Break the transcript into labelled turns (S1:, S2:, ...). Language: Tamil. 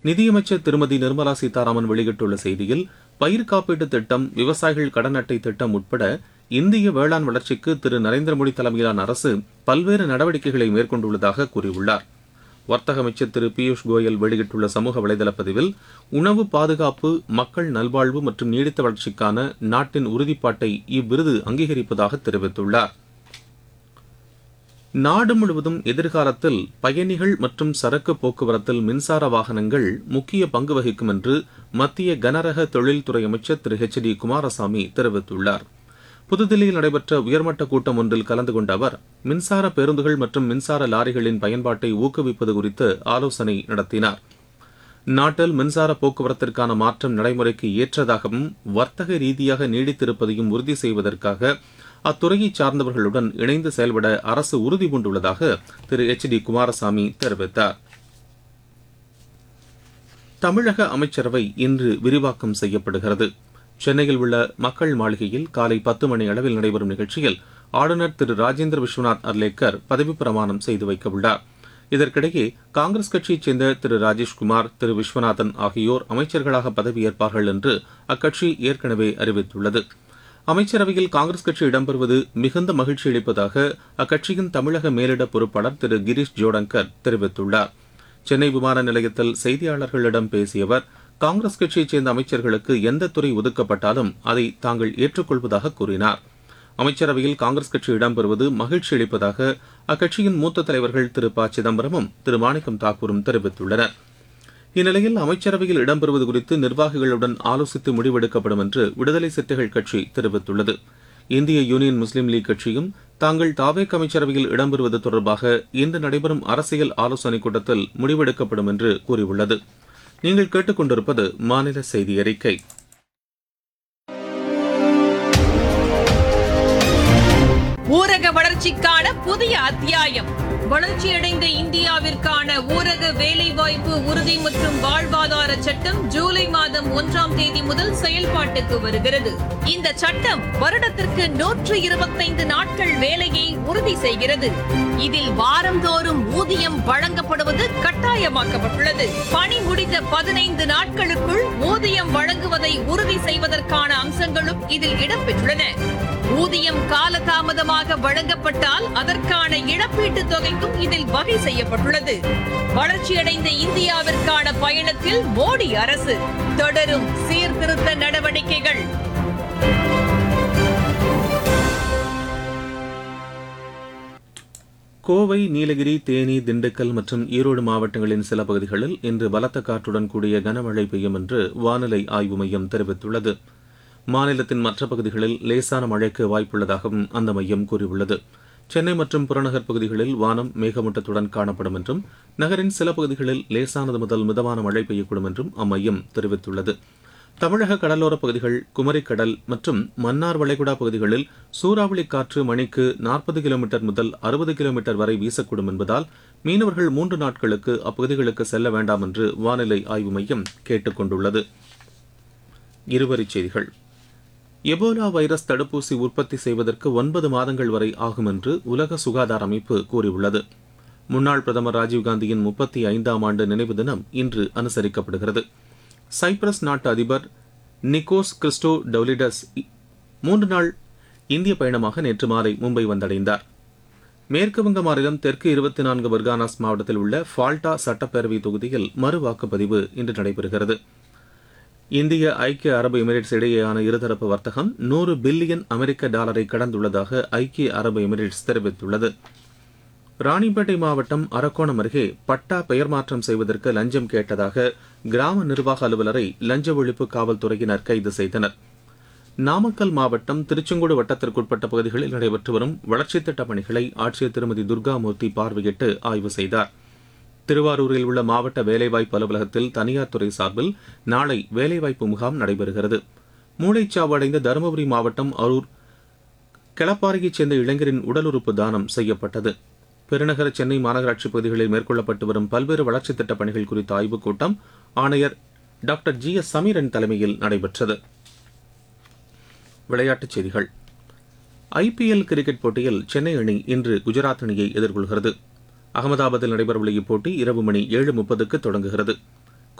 S1: நிதியமைச்சர் திருமதி நிர்மலா சீதாராமன் வெளியிட்டுள்ள செய்தியில் பயிர் காப்பீட்டு திட்டம் விவசாயிகள் கடன் அட்டை திட்டம் உட்பட இந்திய வேளாண் வளர்ச்சிக்கு திரு நரேந்திர மோடி தலைமையிலான அரசு பல்வேறு நடவடிக்கைகளை மேற்கொண்டுள்ளதாக கூறியுள்ளார் வர்த்தக அமைச்சர் திரு பியூஷ் கோயல் வெளியிட்டுள்ள சமூக வலைதள பதிவில் உணவு பாதுகாப்பு மக்கள் நல்வாழ்வு மற்றும் நீடித்த வளர்ச்சிக்கான நாட்டின் உறுதிப்பாட்டை இவ்விருது அங்கீகரிப்பதாக தெரிவித்துள்ளார் நாடு முழுவதும் எதிர்காலத்தில் பயணிகள் மற்றும் சரக்கு போக்குவரத்தில் மின்சார வாகனங்கள் முக்கிய பங்கு வகிக்கும் என்று மத்திய கனரக தொழில்துறை அமைச்சர் திரு ஹெச் டி குமாரசாமி தெரிவித்துள்ளார் புதுதில்லியில் நடைபெற்ற உயர்மட்ட கூட்டம் ஒன்றில் கலந்து கொண்ட அவர் மின்சார பேருந்துகள் மற்றும் மின்சார லாரிகளின் பயன்பாட்டை ஊக்குவிப்பது குறித்து ஆலோசனை நடத்தினார் நாட்டில் மின்சார போக்குவரத்திற்கான மாற்றம் நடைமுறைக்கு ஏற்றதாகவும் வர்த்தக ரீதியாக நீடித்திருப்பதையும் உறுதி செய்வதற்காக அத்துறையை சார்ந்தவர்களுடன் இணைந்து செயல்பட அரசு உறுதி பூண்டுள்ளதாக திரு எச் டி குமாரசாமி தெரிவித்தார் தமிழக அமைச்சரவை இன்று விரிவாக்கம் செய்யப்படுகிறது சென்னையில் உள்ள மக்கள் மாளிகையில் காலை பத்து மணி அளவில் நடைபெறும் நிகழ்ச்சியில் ஆளுநர் திரு ராஜேந்திர விஸ்வநாத் அர்லேக்கர் பதவி பிரமாணம் செய்து வைக்க உள்ளார் இதற்கிடையே காங்கிரஸ் கட்சியைச் சேர்ந்த திரு ராஜேஷ்குமார் திரு விஸ்வநாதன் ஆகியோர் அமைச்சர்களாக பதவியேற்பார்கள் என்று அக்கட்சி ஏற்கனவே அறிவித்துள்ளது அமைச்சரவையில் காங்கிரஸ் கட்சி இடம்பெறுவது மிகுந்த மகிழ்ச்சி அளிப்பதாக அக்கட்சியின் தமிழக மேலிட பொறுப்பாளர் திரு கிரீஷ் ஜோடங்கர் தெரிவித்துள்ளார் சென்னை விமான நிலையத்தில் செய்தியாளர்களிடம் பேசிய அவர் காங்கிரஸ் கட்சியைச் சேர்ந்த அமைச்சர்களுக்கு எந்த துறை ஒதுக்கப்பட்டாலும் அதை தாங்கள் ஏற்றுக்கொள்வதாக கூறினார் அமைச்சரவையில் காங்கிரஸ் கட்சி இடம்பெறுவது மகிழ்ச்சி அளிப்பதாக அக்கட்சியின் மூத்த தலைவர்கள் திரு ப சிதம்பரமும் திரு மாணிக்கம் தாக்கூரும் தெரிவித்துள்ளனர் இந்நிலையில் அமைச்சரவையில் இடம்பெறுவது குறித்து நிர்வாகிகளுடன் ஆலோசித்து முடிவெடுக்கப்படும் என்று விடுதலை சிறுத்தைகள் கட்சி தெரிவித்துள்ளது இந்திய யூனியன் முஸ்லீம் லீக் கட்சியும் தாங்கள் தாவேக் அமைச்சரவையில் இடம்பெறுவது தொடர்பாக இன்று நடைபெறும் அரசியல் ஆலோசனைக் கூட்டத்தில் முடிவெடுக்கப்படும் என்று கூறியுள்ளது நீங்கள் கேட்டுக்கொண்டிருப்பது மாநில செய்தி அறிக்கை
S2: ஊரக வளர்ச்சிக்கான புதிய அத்தியாயம் வளர்ச்சியடைந்த இந்தியாவிற்கான ஊரக வேலைவாய்ப்பு உறுதி மற்றும் வாழ்வாதார சட்டம் ஜூலை மாதம் ஒன்றாம் தேதி முதல் செயல்பாட்டுக்கு வருகிறது இந்த சட்டம் வருடத்திற்கு நூற்று இருபத்தைந்து நாட்கள் வேலையை உறுதி செய்கிறது இதில் வாரந்தோறும் ஊதியம் வழங்கப்படுவது கட்டாயமாக்கப்பட்டுள்ளது பணி முடிந்த பதினைந்து நாட்களுக்குள் ஊதியம் வழங்குவதை உறுதி செய்வதற்கான அம்சங்களும் இதில் இடம்பெற்றுள்ளன ஊதியம் காலதாமதமாக வழங்கப்பட்டால் அதற்கான இழப்பீட்டுத் தொகைக்கும் இதில் வகை செய்யப்பட்டுள்ளது வளர்ச்சியடைந்த இந்தியாவிற்கான பயணத்தில் மோடி அரசு தொடரும் சீர்திருத்த நடவடிக்கைகள்
S1: கோவை நீலகிரி தேனி திண்டுக்கல் மற்றும் ஈரோடு மாவட்டங்களின் சில பகுதிகளில் இன்று பலத்த காற்றுடன் கூடிய கனமழை பெய்யும் என்று வானிலை ஆய்வு மையம் தெரிவித்துள்ளது மாநிலத்தின் மற்ற பகுதிகளில் லேசான மழைக்கு வாய்ப்புள்ளதாகவும் அந்த மையம் கூறியுள்ளது சென்னை மற்றும் புறநகர் பகுதிகளில் வானம் மேகமூட்டத்துடன் காணப்படும் என்றும் நகரின் சில பகுதிகளில் லேசானது முதல் மிதமான மழை பெய்யக்கூடும் என்றும் அம்மையம் தெரிவித்துள்ளது தமிழக கடலோரப் பகுதிகள் குமரிக்கடல் மற்றும் மன்னார் வளைகுடா பகுதிகளில் சூறாவளி காற்று மணிக்கு நாற்பது கிலோமீட்டர் முதல் அறுபது கிலோமீட்டர் வரை வீசக்கூடும் என்பதால் மீனவர்கள் மூன்று நாட்களுக்கு அப்பகுதிகளுக்கு செல்ல வேண்டாம் என்று வானிலை ஆய்வு மையம் கேட்டுக் கொண்டுள்ளது இருவரிச் செய்திகள் எபோலா வைரஸ் தடுப்பூசி உற்பத்தி செய்வதற்கு ஒன்பது மாதங்கள் வரை ஆகும் என்று உலக சுகாதார அமைப்பு கூறியுள்ளது முன்னாள் பிரதமர் ராஜீவ்காந்தியின் முப்பத்தி ஐந்தாம் ஆண்டு நினைவு தினம் இன்று அனுசரிக்கப்படுகிறது சைப்ரஸ் நாட்டு அதிபர் நிக்கோஸ் கிறிஸ்டோ டவுலிடஸ் மூன்று நாள் இந்திய பயணமாக நேற்று மாலை மும்பை வந்தடைந்தார் மேற்குவங்க மாநிலம் தெற்கு இருபத்தி நான்கு பர்கானாஸ் மாவட்டத்தில் உள்ள ஃபால்டா சட்டப்பேரவை தொகுதியில் மறு வாக்குப்பதிவு இன்று நடைபெறுகிறது இந்திய ஐக்கிய அரபு எமிரேட்ஸ் இடையேயான இருதரப்பு வர்த்தகம் நூறு பில்லியன் அமெரிக்க டாலரை கடந்துள்ளதாக ஐக்கிய அரபு எமிரேட்ஸ் தெரிவித்துள்ளது ராணிப்பேட்டை மாவட்டம் அரக்கோணம் அருகே பட்டா பெயர் மாற்றம் செய்வதற்கு லஞ்சம் கேட்டதாக கிராம நிர்வாக அலுவலரை லஞ்ச ஒழிப்பு காவல்துறையினர் கைது செய்தனர் நாமக்கல் மாவட்டம் திருச்செங்கோடு வட்டத்திற்குட்பட்ட பகுதிகளில் நடைபெற்று வரும் வளர்ச்சித் திட்டப் பணிகளை ஆட்சியர் திருமதி துர்காமூர்த்தி பார்வையிட்டு ஆய்வு செய்தார் திருவாரூரில் உள்ள மாவட்ட வேலைவாய்ப்பு அலுவலகத்தில் தனியார் துறை சார்பில் நாளை வேலைவாய்ப்பு முகாம் நடைபெறுகிறது மூளைச்சாவு அடைந்த தருமபுரி மாவட்டம் அரூர் கிளப்பாறையைச் சேர்ந்த இளைஞரின் உடல் உறுப்பு தானம் செய்யப்பட்டது பெருநகர சென்னை மாநகராட்சி பகுதிகளில் மேற்கொள்ளப்பட்டு வரும் பல்வேறு வளர்ச்சித் திட்டப் பணிகள் குறித்த ஆய்வுக் கூட்டம் ஆணையர் டாக்டர் ஜி எஸ் சமீரன் தலைமையில் நடைபெற்றது விளையாட்டுச் செய்திகள் ஐபிஎல் கிரிக்கெட் போட்டியில் சென்னை அணி இன்று குஜராத் அணியை எதிர்கொள்கிறது அகமதாபாத்தில் நடைபெறவுள்ள இப்போட்டி இரவு மணி ஏழு முப்பதுக்கு தொடங்குகிறது